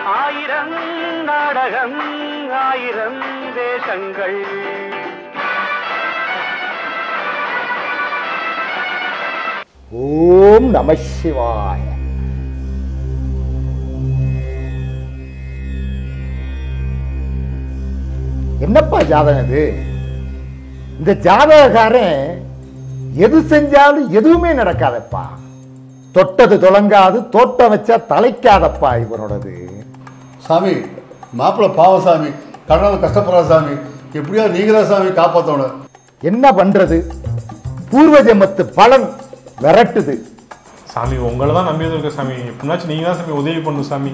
ஆயிரம் நாடகம் ஆயிரம் வேஷங்கள் ஓம் நம சிவாய என்னப்பா ஜாதகம் இது இந்த ஜாதகக்காரன் எது செஞ்சாலும் எதுவுமே நடக்காதப்பா தொட்டது தொடங்காது தோட்டம் வச்சா தலைக்காதப்பா இவனோடது சாமி மாப்பிள்ளை பாவம் சாமி கடனால கஷ்டப்படுற சாமி எப்படியோ நீங்களா சாமி காப்பாற்றணும் என்ன பண்றது பூர்வ ஜென்மத்து பலன் விரட்டுது சாமி உங்களை தான் நம்பி இருக்க சாமி எப்படினாச்சும் நீங்க தான் சாமி உதவி பண்ணணும் சாமி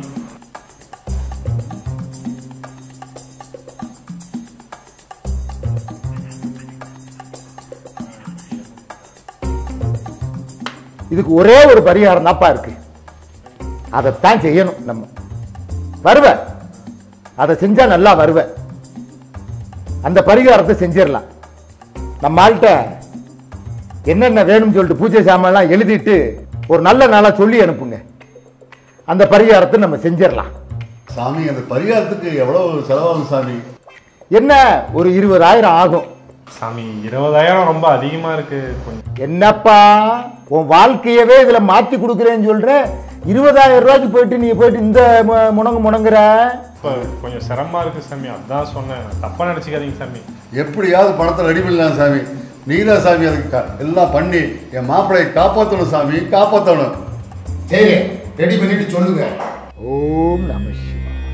இதுக்கு ஒரே ஒரு பரிகாரம் தான்ப்பா இருக்கு அதைத்தான் செய்யணும் நம்ம வருவ அதை செஞ்சா நல்லா வருவ அந்த பரிகாரத்தை செஞ்சிடலாம் நம்ம ஆள்கிட்ட என்னென்ன வேணும்னு சொல்லிட்டு பூஜை சாமான்லாம் எழுதிட்டு ஒரு நல்ல நாளா சொல்லி அனுப்புங்க அந்த பரிகாரத்தை நம்ம செஞ்சிடலாம் சாமி அந்த பரிகாரத்துக்கு எவ்வளவு செலவாகும் சாமி என்ன ஒரு இருபதாயிரம் ஆகும் சாமி இருபதாயிரம் ரொம்ப அதிகமா இருக்கு கொஞ்சம் என்னப்பா உன் வாழ்க்கையவே இதுல மாத்தி கொடுக்குறேன்னு சொல்ற இருபதாயிரம் ரூபாய்க்கு போயிட்டு நீ போயிட்டு இந்த மு- முணங்கு முணங்குற இப்போ கொஞ்சம் சிரமமா இருக்கு சாமி அதான் சொன்னேன் தப்பா நினைச்சுக்காதீங்க சாமி எப்படியாவது பணத்தை ரெடி பண்ணலாம் சாமி நீங்களா சாமி அதுக்கு க- எல்லாம் பண்ணி என் மாப்பிள்ளையை காப்பாற்றணும் சாமி காப்பாற்றணும் சரி ரெடி பண்ணிட்டு சொல்லுங்க ஓம் நம சிவாய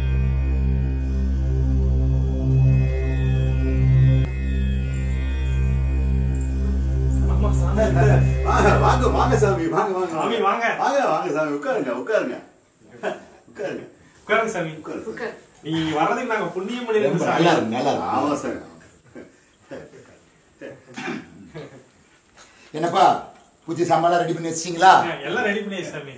வாங்க வாங்க வாங்க சாமி வாங்க வாங்க சாமி, வாங்க. வாங்க வாங்க சாமி உட்காருங்க உட்காருங்க உட்காருங்க உட்காருங்க சாமி நீ வர்றதுக்கு நாங்க புண்ணியம் பண்ணிருக்கோம் சாமி நல்லா ஆமா சாமி என்னப்பா பூஜை சாமான் ரெடி பண்ணி வச்சிட்டீங்களா எல்லாம் ரெடி பண்ணியாச்சு சாமி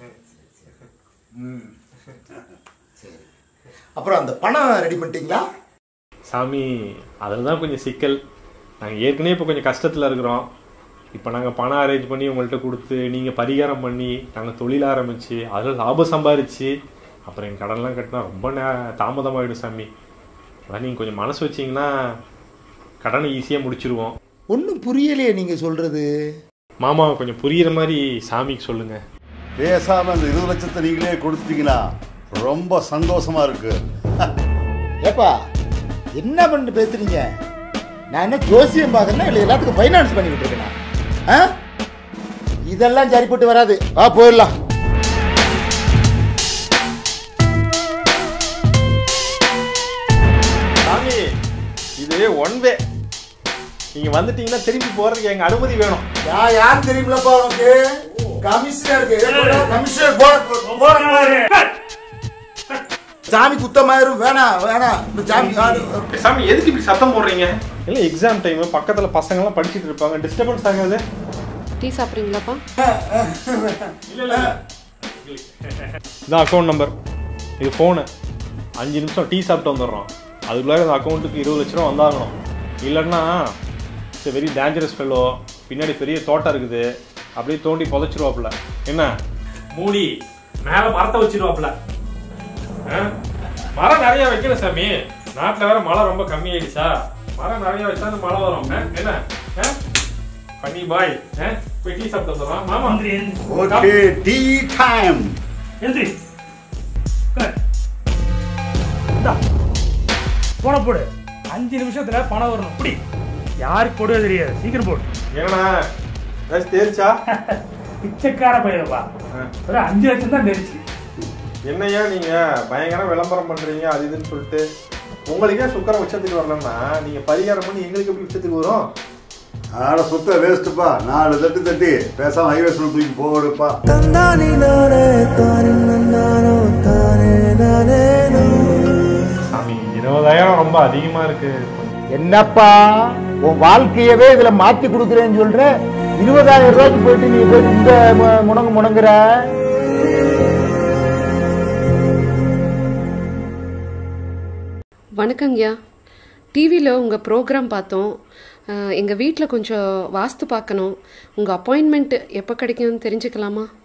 அப்புறம் அந்த பணம் ரெடி பண்ணிட்டீங்களா சாமி அதில் தான் கொஞ்சம் சிக்கல் நாங்கள் ஏற்கனவே இப்போ கொஞ்சம் கஷ்டத்தில் இருக்கிறோம் இப்போ நாங்கள் பணம் அரேஞ்ச் பண்ணி உங்கள்கிட்ட கொடுத்து நீங்கள் பரிகாரம் பண்ணி நாங்கள் தொழில் ஆரம்பித்து அதில் லாபம் சம்பாரித்து அப்புறம் என் கடன்லாம் கட்டினா ரொம்ப நே தாமதமாகிடும் சாமி அதான் நீங்கள் கொஞ்சம் மனசு வச்சிங்கன்னா கடனை ஈஸியாக முடிச்சிருவோம் ஒன்றும் புரியலையே நீங்க சொல்றது மாமா கொஞ்சம் புரியிற மாதிரி சாமிக்கு சொல்லுங்கள் பேசாம அந்த இருபது லட்சத்தை நீங்களே கொடுத்துட்டீங்கன்னா ரொம்ப சந்தோஷமா இருக்கு ஏப்பா என்ன பண்ணிட்டு பேசுறீங்க நான் என்ன ஜோசியம் பார்க்கறேன்னா இல்லை எல்லாத்துக்கும் ஃபைனான்ஸ் பண்ணிக்கிட்டு இருக்கேனா ஆ இதெல்லாம் சரிப்பட்டு வராது வா போயிடலாம் சாமி இது ஒன் வே நீங்கள் வந்துட்டீங்கன்னா திரும்பி போகிறதுக்கு எங்கள் அனுமதி வேணும் நான் யார் தெரியுமில்லப்பா உனக்கு கமிஷனர் இருக்கு கமிஷனர் போட சாமி குத்தமாயிரும் வேணாம் வேணாம் இந்த சாமி காடு சாமி எதுக்கு இப்படி சத்தம் போடுறீங்க இல்லை எக்ஸாம் டைம் பக்கத்தில் பசங்கலாம் படிச்சுட்டு இருப்பாங்க டிஸ்டர்பன்ஸ் ஆகாது டீ சாப்பிட்றீங்களாப்பா இல்லை இல்லை இதான் அக்கௌண்ட் நம்பர் இது ஃபோனு அஞ்சு நிமிஷம் டீ சாப்பிட்டு வந்துடுறோம் அதுக்குள்ளார இந்த அக்கௌண்ட்டுக்கு இருபது லட்ச ரூபா வந்தாகணும் இல்லைன்னா இட்ஸ் வெரி டேஞ்சரஸ் ஃபெல்லோ பின்னாடி பெரிய தோட்டம் இருக்குது அப்படியே தோண்டி புதைச்சிருவாப்புல என்ன மூடி மேலே மரத்தை வச்சிருவாப்புல ஆ? மரம் நிறைய வைக்கணும் சாமி நாட்டில் வேற மழை ரொம்ப கம்மியாயிடுச்சா மரம் நிறைய வச்சா அந்த மழை வரும் ஆ? என்ன ஆ? பண்ணி பாய் ஆ? போய் டீ சாப்பிட்டு வந்துடுறோம் மாமா ஓகே டீ டைம் எந்திரி போன போடு அஞ்சு நிமிஷத்துல பணம் வரணும் இப்படி யாருக்கு போடுவது தெரியாது சீக்கிரம் போடு என்னண்ணா ஏதாச்சும் தேரிச்சா பிச்சைக்கார பையனப்பா ஒரு அஞ்சு லட்சம் தான் தெரிச்சு என்னையா நீங்க பயங்கர விளம்பரம் பண்றீங்க அது இதுன்னு சொல்லிட்டு உங்களுக்கே சுக்கரம் உச்சத்துக்கு வரலன்னா நீங்க பரிகாரம் பண்ணி எங்களுக்கு எப்படி உச்சத்துக்கு வரும் ஆட சுத்த வேஸ்ட்டுப்பா நாலு தட்டு தட்டி பேசாம ஹைவே தூக்கி போடுப்பா சாமி இருபதாயிரம் ரொம்ப அதிகமா இருக்கு என்னப்பா உன் வாழ்க்கையவே இதுல மாத்தி கொடுக்குறேன்னு சொல்ற இருபதாயிரம் ரூபாய்க்கு போயிட்டு நீ போயிட்டு இந்த மு- முணங்கு முணங்குற வணக்கங்கய்யா டிவியில் உங்கள் ப்ரோக்ராம் பார்த்தோம் எங்கள் வீட்டில் கொஞ்சம் வாஸ்து பார்க்கணும் உங்கள் அப்பாயின்மெண்ட் எப்போ கிடைக்கும்னு தெரிஞ்சுக்கலாமா